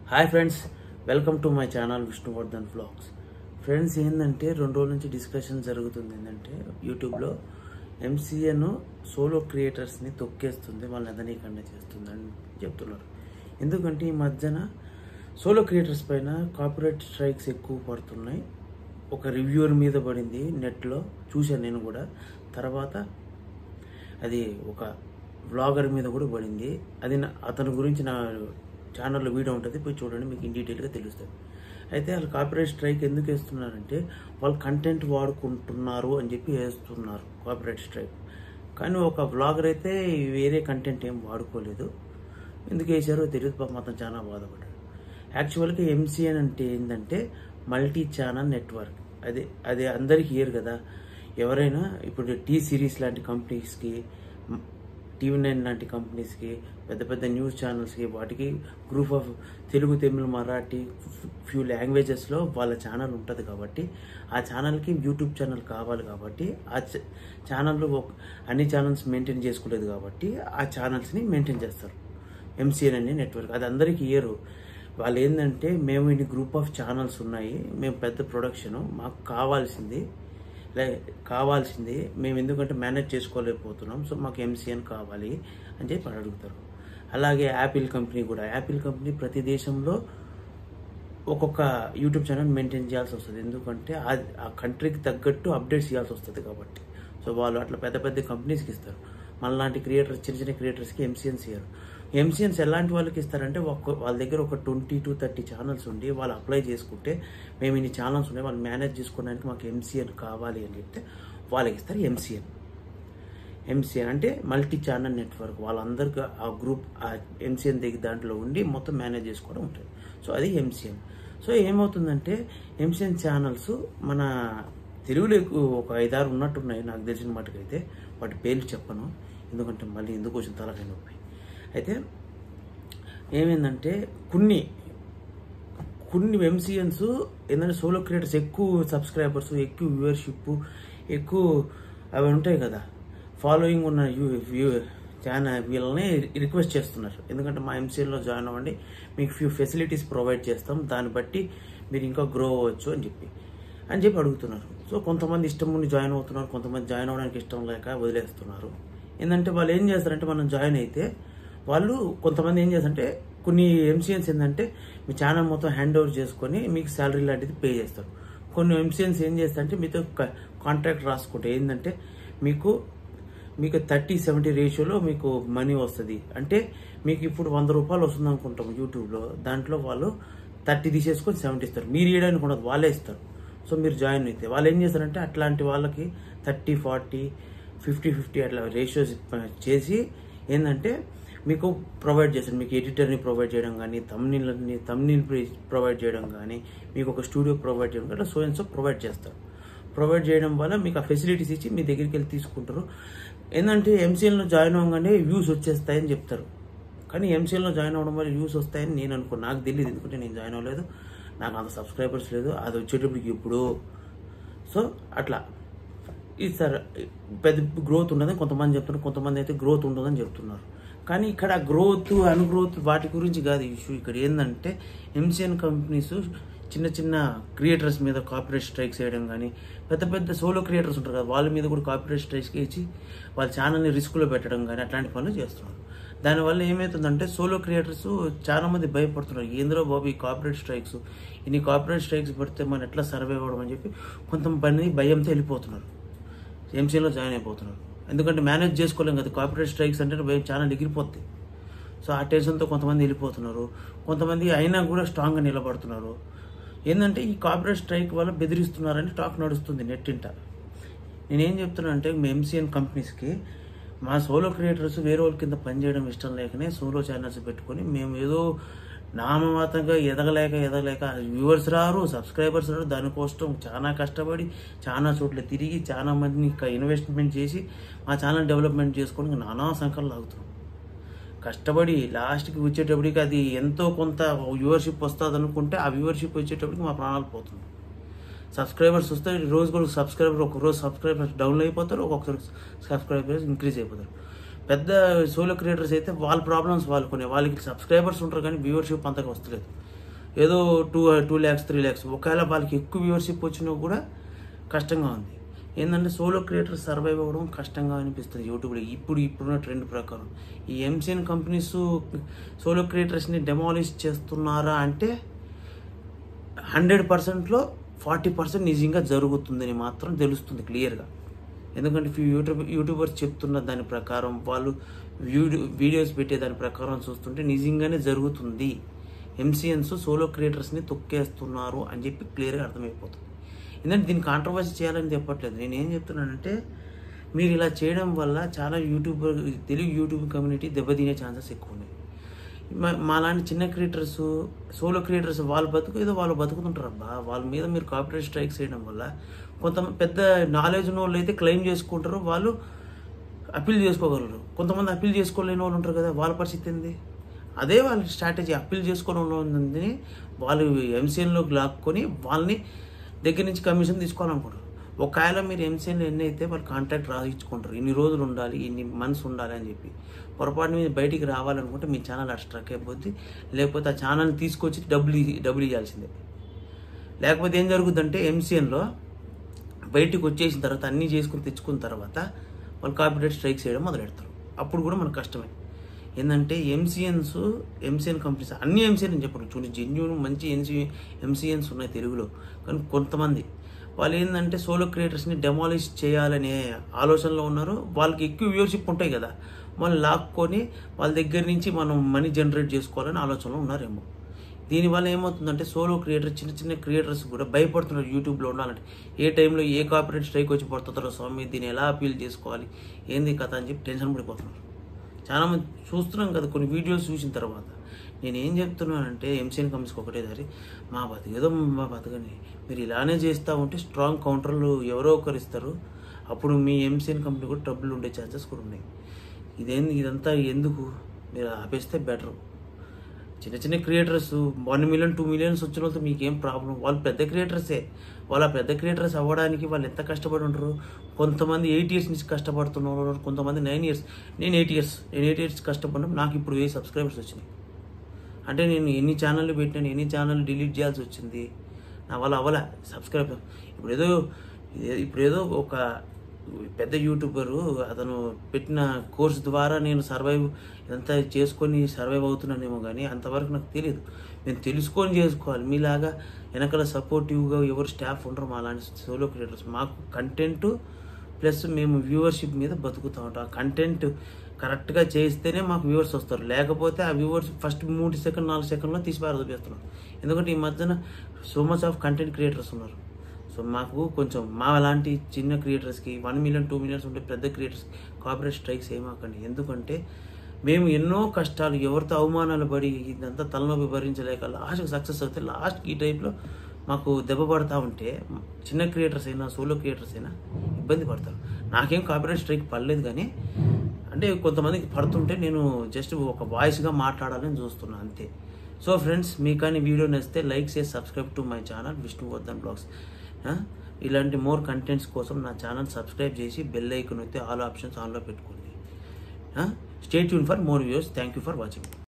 hi friends welcome to my channel Vishnuvardhan vlogs friends ఏంటంటే రెండు రోజుల నుంచి డిస్కషన్ జరుగుతుంది ఏంటంటే యూట్యూబ్లో ఎంసీఎన్ సోలో క్రియేటర్స్ని తొక్కేస్తుంది వాళ్ళని ఎదనీకండా చేస్తుందని చెప్తున్నారు ఎందుకంటే ఈ మధ్యన సోలో క్రియేటర్స్ పైన కాపీరైట్ స్ట్రైక్స్ ఎక్కువ పడుతున్నాయి ఒక రివ్యూర్ మీద పడింది నెట్లో చూశాను నేను కూడా తర్వాత అది ఒక వ్లాగర్ మీద కూడా పడింది అది నా- అతని గురించి నా ఛానల్లో వీడియో ఉంటుంది పోయి చూడండి మీకు ఇన్ డీటెయిల్గా తెలుస్తుంది అయితే వాళ్ళు కాపీరైట్ స్ట్రైక్ ఎందుకు వేస్తున్నారంటే వాళ్ళు కంటెంట్ వాడుకుంటున్నారు అని చెప్పి వేస్తున్నారు కాపీరైట్ స్ట్రైక్ కానీ ఒక వ్లాగర్ అయితే వేరే కంటెంట్ ఏం వాడుకోలేదు ఎందుకు వేసారో తెలియదు పాపం అతను చాలా బాధపడ్డాడు యాక్చువల్గా ఎంసీఎన్ అంటే ఏంటంటే మల్టీ ఛానల్ నెట్వర్క్ అదే అది అందరికీ ఇయర్ కదా ఎవరైనా ఇప్పుడు టీ సిరీస్ లాంటి కంపెనీస్కి టీవీ నైన్ లాంటి కంపెనీస్కి పెద్ద పెద్ద న్యూస్ ఛానల్స్కి వాటికి group of Telugu Tamil Marathi few లాంగ్వేజెస్లో వాళ్ళ ఛానల్ ఉంటుంది కాబట్టి ఆ ఛానల్కి యూట్యూబ్ ఛానల్ కావాలి కాబట్టి ఆ ఛానల్లో అన్ని ఛానల్స్ మెయింటైన్ చేసుకోలేదు కాబట్టి ఆ ఛానల్స్ని మెయింటైన్ చేస్తారు ఎంసీఎన్ అనే నెట్వర్క్ అది అందరికీ ఇయరు వాళ్ళు ఏంటంటే మేము ఇన్ని గ్రూప్ ఆఫ్ ఛానల్స్ ఉన్నాయి మేము పెద్ద ప్రొడక్షన్ మాకు కావాల్సింది లే కావాల్సింది మేము ఎందుకంటే మేనేజ్ చేసుకోలేకపోతున్నాం సో మాకు ఎంసీఎన్ కావాలి అని చెప్పి అడుగుతారు అలాగే యాపిల్ కంపెనీ కూడా యాపిల్ కంపెనీ ప్రతి దేశంలో ఒక్కొక్క యూట్యూబ్ ఛానల్ మెయింటైన్ చేయాల్సి వస్తుంది ఎందుకంటే ఆ- ఆ కంట్రీకి తగ్గట్టు అప్డేట్స్ చేయాల్సి వస్తుంది కాబట్టి సో వాళ్ళు అట్లా పెద్ద పెద్ద కంపెనీస్కి ఇస్తారు మనలాంటి క్రియేటర్స్ చిన్న చిన్న క్రియేటర్స్కి ఎంసీఎన్స్ ఇయ్యరు ఎంసీఎన్స్ ఎలాంటి వాళ్ళకి ఇస్తారంటే ఒక్క వాళ్ళ దగ్గర ఒక ట్వంటీ టు థర్టీ ఛానల్స్ ఉండి వాళ్ళు అప్లై చేసుకుంటే మేము ఇన్ని ఛానల్స్ ఉన్నాయి వాళ్ళు మేనేజ్ చేసుకోవడానికి మాకు ఎంసీఎన్ కావాలి అని చెప్తే వాళ్ళకి ఇస్తారు ఎంసీఎన్ ఎంసీఎన్ అంటే మల్టీ ఛానల్ నెట్వర్క్ వాళ్ళందరికీ ఆ గ్రూప్ ఆ ఎంసీఎన్ దగ్గర దాంట్లో ఉండి మొత్తం మేనేజ్ చేసుకోవడం ఉంటుంది సో అది ఎంసీఎన్ సో ఏమవుతుందంటే ఎంసీఎన్ ఛానల్స్ మన తెలుగులో ఎక్కువ ఒక ఐదారు ఉన్నట్టున్నాయి నాకు తెలిసిన మటుకైతే వాటి పేర్లు చెప్పను ఎందుకంటే మళ్ళీ ఎందుకు వచ్చిన తలకాయ నొప్పి అయితే ఏమైందంటే కొన్ని కొన్ని ఎంసీఎన్స్ ఏంటంటే సోలో క్రియేటర్స్ ఎక్కువ సబ్స్క్రైబర్స్ ఎక్కువ వ్యూవర్షిప్ ఎక్కువ అవి ఉంటాయి కదా ఫాలోయింగ్ ఉన్న వ్యూ ఛానల్ వీళ్ళని రిక్వెస్ట్ చేస్తున్నారు ఎందుకంటే మా ఎంసీఎల్లో జాయిన్ అవ్వండి మీకు ఫ్యూ ఫెసిలిటీస్ ప్రొవైడ్ చేస్తాం దాన్ని బట్టి మీరు ఇంకా గ్రో అవ్వచ్చు అని చెప్పి అని చెప్పి అడుగుతున్నారు సో కొంతమంది ఇష్టం ఉండి జాయిన్ అవుతున్నారు కొంతమంది జాయిన్ అవ్వడానికి ఇష్టం లేక వదిలేస్తున్నారు ఏంటంటే వాళ్ళు ఏం చేస్తారంటే మనం జాయిన్ అయితే వాళ్ళు కొంతమంది ఏం చేస్తారంటే కొన్ని ఎంసీఎన్స్ ఏంటంటే మీ ఛానల్ మొత్తం హ్యాండ్ ఓవర్ చేసుకొని మీకు శాలరీ లాంటిది పే చేస్తారు కొన్ని ఎంసీఎన్స్ ఏం చేస్తారంటే మీతో కాంట్రాక్ట్ రాసుకుంటే ఏంటంటే మీకు మీకు థర్టీ సెవెంటీ రేషియోలో మీకు మనీ వస్తుంది అంటే మీకు ఇప్పుడు వంద రూపాయలు వస్తుంది అనుకుంటాం యూట్యూబ్లో దాంట్లో వాళ్ళు థర్టీ తీసేసుకొని సెవెంటీ ఇస్తారు మీరు ఇవ్వడానికి ఉండదు వాళ్ళే ఇస్తారు సో మీరు జాయిన్ అయితే వాళ్ళు ఏం చేస్తారంటే అట్లాంటి వాళ్ళకి థర్టీ ఫార్టీ ఫిఫ్టీ ఫిఫ్టీ అట్లా రేషియోస్ చేసి ఏంటంటే మీకు ప్రొవైడ్ చేస్తారు మీకు ఎడిటర్ని ప్రొవైడ్ చేయడం కానీ తమ్నీళ్ళని తమ్నీల్ ప్రొవైడ్ చేయడం కానీ మీకు ఒక స్టూడియో ప్రొవైడ్ చేయడం అట్లా సో అండ్ సో ప్రొవైడ్ చేస్తారు ప్రొవైడ్ చేయడం వల్ల మీకు ఆ ఫెసిలిటీస్ ఇచ్చి మీ దగ్గరికి వెళ్ళి తీసుకుంటారు ఏంటంటే ఎంసీఎల్లో జాయిన్ అవ్వగానే వ్యూస్ వచ్చేస్తాయని చెప్తారు కానీ ఎంసీఎల్లో జాయిన్ అవ్వడం వల్ల వ్యూస్ వస్తాయని నేను అనుకో నాకు తెలియదు ఎందుకంటే నేను జాయిన్ అవ్వలేదు నాకు అంత సబ్స్క్రైబర్స్ లేదు అది వచ్చేటప్పటికి ఇప్పుడు సో అట్లా ఇది సార్ పెద్ద గ్రోత్ ఉండదని కొంతమంది చెప్తున్నారు కొంతమంది అయితే గ్రోత్ ఉండదని చెప్తున్నారు కానీ ఇక్కడ గ్రోత్ అన్గ్రోత్ వాటి గురించి కాదు ఇష్యూ ఇక్కడ ఏంటంటే ఎంసీఎన్ కంపెనీస్ చిన్న చిన్న క్రియేటర్స్ మీద కాపీరైట్ స్ట్రైక్స్ వేయడం కానీ పెద్ద పెద్ద సోలో క్రియేటర్స్ ఉంటారు కదా వాళ్ళ మీద కూడా కాపీరైట్ స్ట్రైక్స్ ఇచ్చి వాళ్ళ ఛానల్ని రిస్క్లో పెట్టడం కానీ అట్లాంటి పనులు చేస్తున్నారు దానివల్ల ఏమవుతుందంటే సోలో క్రియేటర్స్ చాలా మంది భయపడుతున్నారు ఏంద్రో బాబు ఈ కాపీరైట్ స్ట్రైక్స్ ఇన్ని కాపీరైట్ స్ట్రైక్స్ పెడితే మనం ఎట్లా సర్వే అవ్వడం అని చెప్పి కొంతమంది భయంతో వెళ్ళిపోతున్నారు ఎంసీలో జాయిన్ అయిపోతున్నారు ఎందుకంటే మేనేజ్ చేసుకోలేం కదా కార్పొరేట్ స్ట్రైక్స్ అంటే భయం చాలా ఎగిరిపోద్ది సో ఆ టెన్షన్తో కొంతమంది వెళ్ళిపోతున్నారు కొంతమంది అయినా కూడా స్ట్రాంగ్గా నిలబడుతున్నారు ఏంటంటే ఈ కార్పొరేట్ స్ట్రైక్ వల్ల బెదిరిస్తున్నారని టాక్ నడుస్తుంది నెట్టింట నేనేం చెప్తున్నా అంటే ఎంసీఎన్ కంపెనీస్కి మా సోలో క్రియేటర్స్ వేరే వాళ్ళ కింద పనిచేయడం ఇష్టం లేకనే సోలో ఛానల్స్ పెట్టుకొని మేము ఏదో నామమాత్రంగా ఎదగలేక ఎదగలేక వ్యూవర్స్ రారు సబ్స్క్రైబర్స్ రారు దానికోసం చాలా కష్టపడి చాలా చోట్ల తిరిగి చాలా మందిని ఇన్వెస్ట్మెంట్ చేసి మా ఛానల్ డెవలప్మెంట్ చేసుకొని నానా సంఖ్యలు లాగుతున్నాం కష్టపడి లాస్ట్కి వచ్చేటప్పటికి అది ఎంతో కొంత వ్యూవర్షిప్ వస్తుంది అనుకుంటే ఆ వ్యూవర్షిప్ వచ్చేటప్పటికి మా ప్రాణాలు పోతుంది సబ్స్క్రైబర్స్ వస్తే రోజు కూడా సబ్స్క్రైబర్ ఒక రోజు సబ్స్క్రైబర్స్ డౌన్ అయిపోతారు ఒక్కొక్కసారి సబ్స్క్రైబర్స్ ఇంక్రీజ్ అయిపోతారు పెద్ద సోలో క్రియేటర్స్ అయితే వాళ్ళ ప్రాబ్లమ్స్ వాళ్ళు కొన్ని వాళ్ళకి సబ్స్క్రైబర్స్ ఉంటారు కానీ వ్యూవర్షిప్ అంతగా వస్తలేదు ఏదో two two lakhs three lakhs ఒకవేళ వాళ్ళకి ఎక్కువ వ్యూవర్షిప్ వచ్చినా కూడా కష్టంగా ఉంది ఏంటంటే సోలో క్రియేటర్ సర్వైవ్ అవ్వడం కష్టంగా అనిపిస్తుంది యూట్యూబ్లో ఇప్పుడు ఇప్పుడున్న ట్రెండ్ ప్రకారం ఈ ఎంసీఎన్ కంపెనీస్ సోలో క్రియేటర్స్ని డెమాలిష్ చేస్తున్నారా అంటే హండ్రెడ్ పర్సెంట్లో ఫార్టీ పర్సెంట్ నిజంగా జరుగుతుందని మాత్రం తెలుస్తుంది క్లియర్గా ఎందుకంటే ఫ్యూ యూట్యూబ్ యూట్యూబర్స్ చెప్తున్న దాని ప్రకారం వాళ్ళు వీడియో వీడియోస్ పెట్టే దాని ప్రకారం చూస్తుంటే నిజంగానే జరుగుతుంది ఎంసీఎన్స్ సోలో క్రియేటర్స్ని తొక్కేస్తున్నారు అని చెప్పి క్లియర్గా అర్థమైపోతుంది ఎందుకంటే దీన్ని కాంట్రవర్సీ చేయాలని చెప్పట్లేదు నేను ఏం చెప్తున్నానంటే మీరు ఇలా చేయడం వల్ల చాలా యూట్యూబర్ తెలుగు యూట్యూబ్ కమ్యూనిటీ దెబ్బతినే ఛాన్సెస్ ఎక్కువ ఉన్నాయి మా- మాలాంటి చిన్న క్రియేటర్స్ సోలో క్రియేటర్స్ వాళ్ళు బతుకు ఏదో వాళ్ళు బతుకుతుంటారు అబ్బా వాళ్ళ మీద మీరు కాపీరైట్ స్ట్రైక్స్ చేయడం వల్ల కొంత పెద్ద నాలెడ్జ్ ఉన్న వాళ్ళు అయితే క్లెయిమ్ చేసుకుంటారు వాళ్ళు అప్పీల్ చేసుకోగలరు కొంతమంది అప్పీల్ చేసుకోలేని వాళ్ళు ఉంటారు కదా వాళ్ళ పరిస్థితి ఏంది అదే వాళ్ళ స్ట్రాటజీ అప్పీల్ చేసుకోవడం ఉంది వాళ్ళు ఎంసీఎన్లోకి లాక్కొని వాళ్ళని దగ్గర నుంచి కమిషన్ తీసుకోవాలనుకుంటారు ఒకవేళ మీరు ఎంసీఎన్లో ఎన్ని అయితే వాళ్ళు కాంట్రాక్ట్ రాయించుకుంటారు ఇన్ని రోజులు ఉండాలి ఇన్ని మంత్స్ ఉండాలి అని చెప్పి పొరపాటు మీద బయటికి రావాలనుకుంటే మీ ఛానల్ అటు స్ట్రక్ అయిపోద్ది లేకపోతే ఆ ఛానల్ని తీసుకొచ్చి డబ్బులు ఇ- డబ్బులు ఇవ్వాల్సిందే లేకపోతే ఏం జరుగుతుందంటే ఎంసీఎన్లో బయటికి వచ్చేసిన తర్వాత అన్నీ చేసుకుని తెచ్చుకున్న తర్వాత వాళ్ళు కాపీరైట్ స్ట్రైక్స్ చేయడం మొదలెడతారు అప్పుడు కూడా మనకు కష్టమే ఏంటంటే ఎంసీఎన్స్ ఎంసీఎన్ కంపెనీస్ అన్ని ఎంసీఎన్ అని చెప్పరు చూడండి జెన్యున్ మంచి ఎన్సీ ఎంసీఎన్స్ ఉన్నాయి తెలుగులో కానీ కొంతమంది వాళ్ళు ఏంటంటే సోలో క్రియేటర్స్ని డెమాలిష్ చేయాలనే ఆలోచనలో ఉన్నారు వాళ్ళకి ఎక్కువ వ్యూవర్షిప్ ఉంటాయి కదా వాళ్ళు లాక్కొని వాళ్ళ దగ్గర నుంచి మనం మనీ జనరేట్ చేసుకోవాలని ఆలోచనలో ఉన్నారేమో దీనివల్ల ఏమవుతుందంటే సోలో క్రియేటర్ చిన్న చిన్న క్రియేటర్స్ కూడా భయపడుతున్నారు యూట్యూబ్లో ఉండాలంటే ఏ టైంలో ఏ కాపీరైట్ స్ట్రైక్ వచ్చి పడుతుంటారో స్వామి దీన్ని ఎలా అపీల్ చేసుకోవాలి ఏంది కథ అని చెప్పి టెన్షన్ పడిపోతున్నారు చాలా మంది చూస్తున్నాం కదా కొన్ని వీడియోస్ చూసిన తర్వాత నేను ఏం చెప్తున్నానంటే ఎంసీఎన్ కంపెనీస్కి ఒకటే దారి మా బతికేదో మా బతకని మీరు ఇలానే చేస్తూ ఉంటే స్ట్రాంగ్ కౌంటర్లు ఎవరో ఒకరు ఇస్తారు అప్పుడు మీ ఎంసీఎన్ కంపెనీ కూడా ట్రబుల్ ఉండే ఛాన్సెస్ కూడా ఉన్నాయి ఇదేంది ఇదంతా ఎందుకు మీరు ఆపేస్తే బెటర్ చిన్న చిన్న creators one million two millions వచ్చిన వాళ్ళతో మీకేం ప్రాబ్లం వాళ్ళు పెద్ద క్రియేటర్సే వాళ్ళ పెద్ద క్రియేటర్స్ అవ్వడానికి వాళ్ళు ఎంత కష్టపడి ఉంటారు కొంతమంది ఎయిట్ ఇయర్స్ నుంచి కష్టపడుతున్నారు కొంతమంది నైన్ ఇయర్స్ నేను ఎయిట్ ఇయర్స్ నేను ఎయిట్ ఇయర్స్ కష్టపడినా నాకు ఇప్పుడు వెయ్యి సబ్స్క్రైబర్స్ వచ్చినాయి అంటే నేను ఎన్ని ఛానళ్ళు పెట్టాను ఎన్ని ఛానల్ డిలీట్ చేయాల్సి వచ్చింది నా వల్ల అవ్వలే సబ్స్క్రైబ్ ఇప్పుడు ఏదో ఇదే- ఇప్పుడు ఏదో ఒక పెద్ద యూట్యూబరు అతను పెట్టిన కోర్స్ ద్వారా నేను సర్వైవ్ ఇదంతా చేసుకొని సర్వైవ్ అవుతున్నానేమో కానీ అంతవరకు నాకు తెలియదు నేను తెలుసుకొని చేసుకోవాలి మీలాగా వెనకాల సపోర్టివ్గా ఎవరు స్టాఫ్ ఉండరు మా లాంటి సోలో క్రియేటర్స్ మాకు కంటెంట్ ప్లస్ మేము వ్యూవర్షిప్ మీద బతుకుతూ ఉంటాం ఆ కంటెంట్ కరెక్ట్గా చేస్తేనే మాకు వ్యూవర్స్ వస్తారు లేకపోతే ఆ వ్యూవర్స్ ఫస్ట్ మూడు సెకండ్ నాలుగు సెకండ్లో తీసి పారదోపేస్తున్నాం ఎందుకంటే ఈ మధ్యన so much of content creators ఉన్నారు సో మాకు కొంచెం మా లాంటి చిన్న క్రియేటర్స్కి వన్ మిలియన్ టూ మిలియన్స్ ఉంటే పెద్ద క్రియేటర్స్ కార్పొరేట్ స్ట్రైక్స్ ఏమాకండి ఎందుకంటే మేము ఎన్నో కష్టాలు ఎవరితో అవమానాలు పడి ఇదంతా తలనొప్పి భరించలేక లాస్ట్కి సక్సెస్ అవుతే లాస్ట్ ఈ టైప్లో మాకు దెబ్బ పడతా ఉంటే చిన్న క్రియేటర్స్ అయినా సోలో క్రియేటర్స్ అయినా ఇబ్బంది పడతారు నాకేం కాపీరైట్ స్ట్రైక్ పడలేదు కానీ అంటే కొంతమందికి పడుతుంటే నేను జస్ట్ ఒక వాయిస్గా మాట్లాడాలని చూస్తున్నాను అంతే సో ఫ్రెండ్స్ మీకు కానీ వీడియో నచ్చితే లైక్ చేసి subscribe to my channel Vishnuvardhan blogs ఇలాంటి మోర్ కంటెంట్స్ కోసం నా ఛానల్ సబ్స్క్రైబ్ చేసి బెల్ ఐకన్ అయితే ఆల్ ఆప్షన్స్ ఆన్లో పెట్టుకోండి స్టేట్ యూన్ for more views thank you for watching